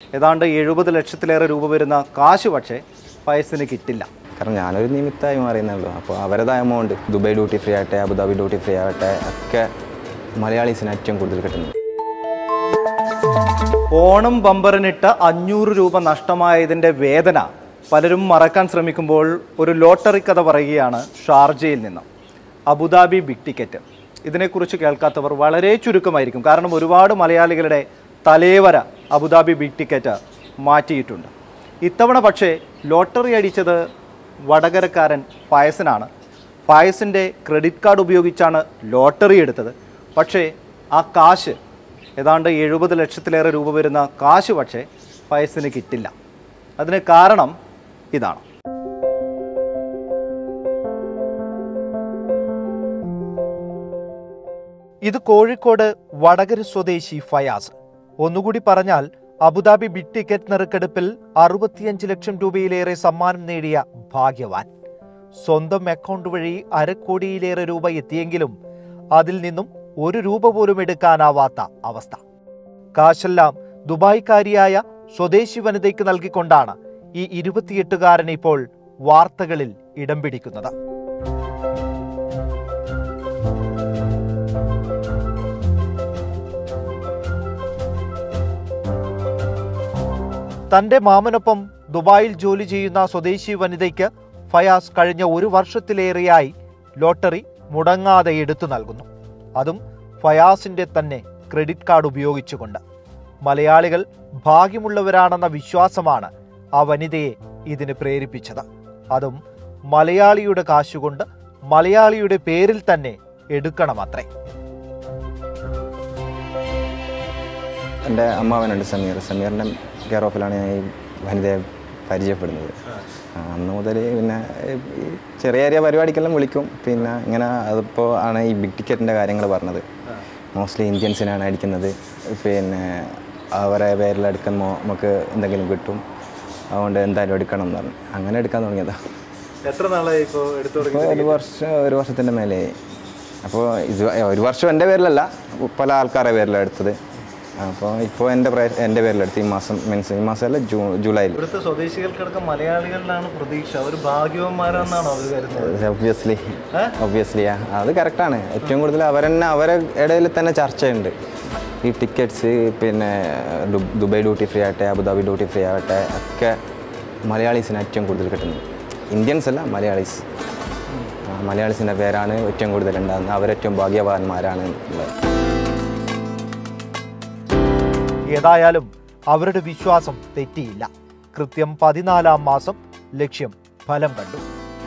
ഏതാണ്ട് എഴുപത് ലക്ഷത്തിലേറെ രൂപ വരുന്ന കാശ് പക്ഷേ ഫയസിന് കിട്ടില്ല കാരണം ഞാനൊരു നിമിത്തമായി മാറിയെന്നുള്ളൂ അപ്പോൾ അവരതായ എമൗണ്ട് ദുബായ് ഡ്യൂട്ടി ഫ്രീ ആകട്ടെ അബുദാബി ഡ്യൂട്ടി ഫ്രീ ആകട്ടെ ഒക്കെ മലയാളീസിന് ഏറ്റവും കൂടുതൽ കിട്ടുന്നത് ഓണം ബമ്പറിനിട്ട് അഞ്ഞൂറ് രൂപ നഷ്ടമായതിൻ്റെ വേദന പലരും മറക്കാൻ ശ്രമിക്കുമ്പോൾ ഒരു ലോട്ടറി കഥ പറയുകയാണ് ഷാർജയിൽ നിന്ന് അബുദാബി ബിഗ് ടിക്കറ്റ് ഇതിനെക്കുറിച്ച് കേൾക്കാത്തവർ വളരെ ചുരുക്കമായിരിക്കും കാരണം ഒരുപാട് മലയാളികളുടെ തലേവര അബുദാബി ബിഗ് ടിക്കറ്റ് മാറ്റിയിട്ടുണ്ട് ഇത്തവണ പക്ഷേ ലോട്ടറി അടിച്ചത് വടകരക്കാരൻ ഫയസിനാണ് ഫയസിൻ്റെ ക്രെഡിറ്റ് കാർഡ് ഉപയോഗിച്ചാണ് ലോട്ടറി എടുത്തത് പക്ഷേ ആ കാശ് ഏതാണ്ട് എഴുപത് ലക്ഷത്തിലേറെ രൂപ വരുന്ന കാശ് പക്ഷേ ഫയസിന് കിട്ടില്ല അതിന് കാരണം ഇതാണ് ഇത് കോഴിക്കോട് വടകര സ്വദേശി ഫയാസ് ഒന്നുകൂടി പറഞ്ഞാൽ അബുദാബി ബിഗ് ടിക്കറ്റ് നറുക്കെടുപ്പിൽ അറുപത്തിയഞ്ച് ലക്ഷം രൂപയിലേറെ സമ്മാനം നേടിയ ഭാഗ്യവാൻ സ്വന്തം അക്കൗണ്ട് വഴി അരക്കോടിയിലേറെ രൂപ എത്തിയെങ്കിലും അതിൽ നിന്നും ഒരു രൂപ പോലും എടുക്കാനാവാത്ത അവസ്ഥ കാശെല്ലാം ദുബായ്ക്കാരിയായ സ്വദേശി വനിതയ്ക്ക് നൽകിക്കൊണ്ടാണ് ഈ ഇരുപത്തിയെട്ടുകാരൻ ഇപ്പോൾ വാർത്തകളിൽ ഇടം പിടിക്കുന്നത് തന്റെ മാമനൊപ്പം ദുബായിൽ ജോലി ചെയ്യുന്ന സ്വദേശി വനിതയ്ക്ക് ഫയാസ് കഴിഞ്ഞ ഒരു വർഷത്തിലേറെയായി ലോട്ടറി മുടങ്ങാതെ എടുത്തു നൽകുന്നു അതും ഫയാസിന്റെ തന്നെ ക്രെഡിറ്റ് കാർഡ് ഉപയോഗിച്ചുകൊണ്ട് മലയാളികൾ ഭാഗ്യമുള്ളവരാണെന്ന വിശ്വാസമാണ് ആ വനിതയെ ഇതിന് പ്രേരിപ്പിച്ചത് അതും മലയാളിയുടെ കാശുകൊണ്ട് മലയാളിയുടെ പേരിൽ തന്നെ എടുക്കണമത്രേ എൻ്റെ അമ്മാവനുണ്ട് സമീർ സമീറിൻ്റെ കെയർ ഓഫിലാണ് ഞാൻ ഈ വനിതയെ പരിചയപ്പെടുന്നത് ആ, അന്ന് മുതൽ പിന്നെ ഈ ചെറിയ ചെറിയ പരിപാടിക്കെല്ലാം വിളിക്കും പിന്നെ ഇങ്ങനെ അതിപ്പോൾ ആണ് ഈ ബിഗ് ടിക്കറ്റിൻ്റെ കാര്യങ്ങൾ പറഞ്ഞത് മോസ്റ്റ്ലി ഇന്ത്യൻസിനാണ് അടിക്കുന്നത് പിന്നെ അവരെ പേരിൽ എടുക്കുമ്പോൾ നമുക്ക് എന്തെങ്കിലും കിട്ടും അതുകൊണ്ട് എന്തായാലും എടുക്കണം എന്ന് പറഞ്ഞു അങ്ങനെ എടുക്കാൻ തുടങ്ങിയതാണ് എത്ര നാളായി ഇപ്പോൾ എടുത്തു ഇപ്പോൾ ഒരു വർഷം ഒരു വർഷത്തിൻ്റെ മേലെ അപ്പോൾ ഇത് ഒരു വർഷം എൻ്റെ പേരിലല്ല പല ആൾക്കാരുടെ പേരിലാണ് എടുത്തത് അപ്പോൾ ഇപ്പോൾ എൻ്റെ പ്രയ എൻ്റെ പേരിലെടുത്ത് ഈ മാസം മീൻസ് ഈ മാസമല്ല ജൂ ജൂലൈയിൽ ഇവിടുത്തെ സ്വദേശികൾക്കടക്കം മലയാളികളിലാണ് പ്രതീക്ഷ അവർ ഭാഗ്യവന്മാരാണെന്നാണോ അവർ കരുതുന്നത് ഒബ്വിയസ്ലി ഒബ്വിയസ്ലി അത് കറക്റ്റാണ് ഏറ്റവും കൂടുതൽ അവരെന്നെ അവരെ ഇടയിൽ തന്നെ ചർച്ചയുണ്ട് ഈ ടിക്കറ്റ്സ് പിന്നെ ദു- ദുബായ് ഡ്യൂട്ടി ഫ്രീ ആകട്ടെ അബുദാബി ഡ്യൂട്ടി ഫ്രീ ആകട്ടെ ഒക്കെ മലയാളീസിന് ഏറ്റവും കൂടുതൽ കിട്ടുന്നത് ഇന്ത്യൻസ് അല്ല മലയാളീസ് ആ, മലയാളീസിൻ്റെ പേരാണ് ഏറ്റവും കൂടുതൽ ഉണ്ടാകുന്നത് അവരേറ്റവും ഭാഗ്യവാന്മാരാണ് ഉള്ളത് ഏതായാലും അവരുടെ വിശ്വാസം തെറ്റിയില്ല കൃത്യം പതിനാലാം മാസം ലക്ഷ്യം ഫലം കണ്ടു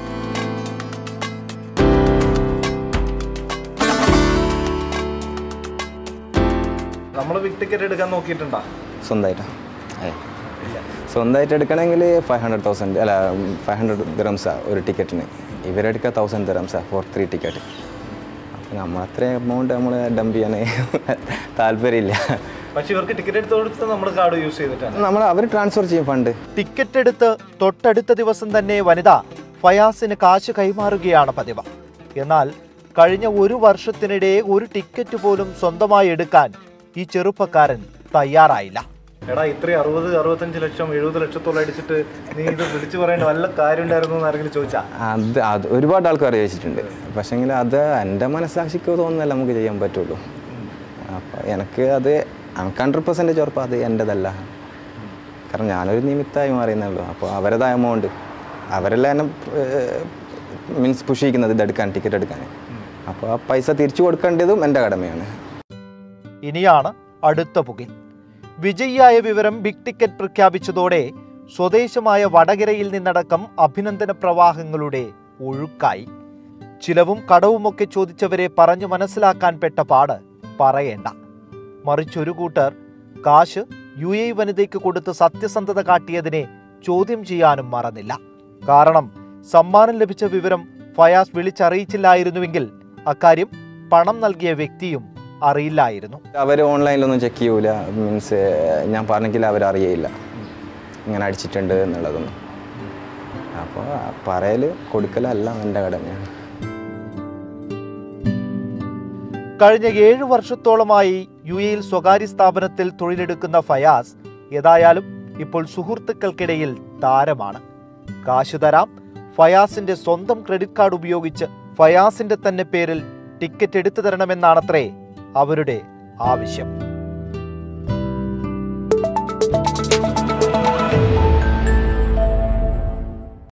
നമ്മൾ ബിഗ് ടിക്കറ്റ് എടുക്കാൻ നോക്കിയിട്ടുണ്ടോ സ്വന്തമായിട്ടാ ഏ സ്വന്തമായിട്ട് എടുക്കണമെങ്കിൽ ഫൈവ് ഹൺഡ്രഡ് തൗസൻഡ് അല്ല ഫൈവ് ഹൺഡ്രഡ് ദിറംസാ ഒരു ടിക്കറ്റിന് ഇവരെടുക്കുക തൗസൻഡ് ദിറംസാ ഫോർ ത്രീ ടിക്കറ്റ് അപ്പോൾ നമ്മൾ അത്രയും എമൗണ്ട് നമ്മൾ ഡംപ് ചെയ്യാൻ താല്പര്യമില്ല പക്ഷെ ഇവർക്ക് ടിക്കറ്റ് എടുത്ത് കൊടുത്ത് നമ്മൾ കാർഡ് യൂസ് ചെയ്തിട്ടാണ് നമ്മൾ അവർ ട്രാൻസ്ഫർ ചെയ്യും ഫണ്ട് ടിക്കറ്റ് എടുത്ത് തൊട്ടടുത്ത ദിവസം തന്നെ വനിത ഫയാസിന് കാശ് കൈമാറുകയാണ് പതിവ് എന്നാൽ കഴിഞ്ഞ ഒരു വർഷത്തിനിടെ ഒരു ടിക്കറ്റ് പോലും സ്വന്തമായി എടുക്കാൻ ഈ ചെറുപ്പക്കാരൻ തയ്യാറായില്ല എടാ ഇത്രയും അറുപത് അറുപത്തഞ്ച് ലക്ഷം എഴുപത് ലക്ഷത്തോളം അടിച്ചിട്ട് നീ ഇത് വിളിച്ചു പറയേണ്ട വല്ല കാര്യം ഉണ്ടായിരുന്നു എന്ന് ആരെങ്കിലും ചോദിച്ചാ അത് അത് ഒരുപാട് ആൾക്കാർ ചോദിച്ചിട്ടുണ്ട് പക്ഷേങ്കിൽ അത് എൻ്റെ മനസ്സാക്ഷിക്ക് തോന്നുന്നല്ല നമുക്ക് ചെയ്യാൻ പറ്റുള്ളൂ അപ്പോൾ എനിക്ക് അത് എനിക്ക് ഹൺഡ്രഡ് പെർസെൻറ്റേജ് ഉറപ്പ് അത് എൻ്റെതല്ല കാരണം ഞാനൊരു നിമിത്തമായി മാറിയെന്നുള്ളൂ അപ്പോൾ അവരതായ എമൗണ്ട് അവരെല്ലാം എന്നെ മീൻസ് പുഷ് ചെയ്യുന്നത് ഇതെടുക്കാൻ ടിക്കറ്റ് എടുക്കാൻ അപ്പോൾ ആ പൈസ തിരിച്ചു കൊടുക്കേണ്ടതും എൻ്റെ കടമയാണ് ഇനിയാണ് അടുത്ത പുകിൽ വിജയിയായ വിവരം ബിഗ് ടിക്കറ്റ് പ്രഖ്യാപിച്ചതോടെ സ്വദേശമായ വടകരയിൽ നിന്നടക്കം അഭിനന്ദന പ്രവാഹങ്ങളുടെ ഒഴുക്കായി ചിലവും കടവുമൊക്കെ ചോദിച്ചവരെ പറഞ്ഞു മനസ്സിലാക്കാൻ പെട്ട പാട് പറയേണ്ട മറിച്ചൊരു കൂട്ടർ കാശ് യു എ വനിതയ്ക്ക് കൊടുത്ത് സത്യസന്ധത കാട്ടിയതിനെ ചോദ്യം ചെയ്യാനും മറന്നില്ല കാരണം സമ്മാനം ലഭിച്ച വിവരം ഫയാസ് വിളിച്ചറിയിച്ചില്ലായിരുന്നുവെങ്കിൽ അക്കാര്യം പണം നൽകിയ വ്യക്തിയും അറിയില്ലായിരുന്നു അവർ ഓൺലൈനിലൊന്നും ചെക്ക് ചെയ്യൂല മീൻസ് ഞാൻ പറഞ്ഞെങ്കിൽ അവർ അറിയയില്ല ഇങ്ങനെ അടിച്ചിട്ടുണ്ട് എന്നുള്ളതൊന്നും അപ്പോൾ പറയൽ കൊടുക്കലല്ല എൻ്റെ കടമയാണ് കഴിഞ്ഞ ഏഴു വർഷത്തോളമായി യു എയിൽ സ്വകാര്യ സ്ഥാപനത്തിൽ തൊഴിലെടുക്കുന്ന ഫയാസ് ഏതായാലും ഇപ്പോൾ സുഹൃത്തുക്കൾക്കിടയിൽ താരമാണ് കാശ് തരാം ഫയാസിന്റെ സ്വന്തം ക്രെഡിറ്റ് കാർഡ് ഉപയോഗിച്ച് ഫയാസിന്റെ തന്നെ പേരിൽ ടിക്കറ്റ് എടുത്തു തരണമെന്നാണത്രേ അവരുടെ ആവശ്യം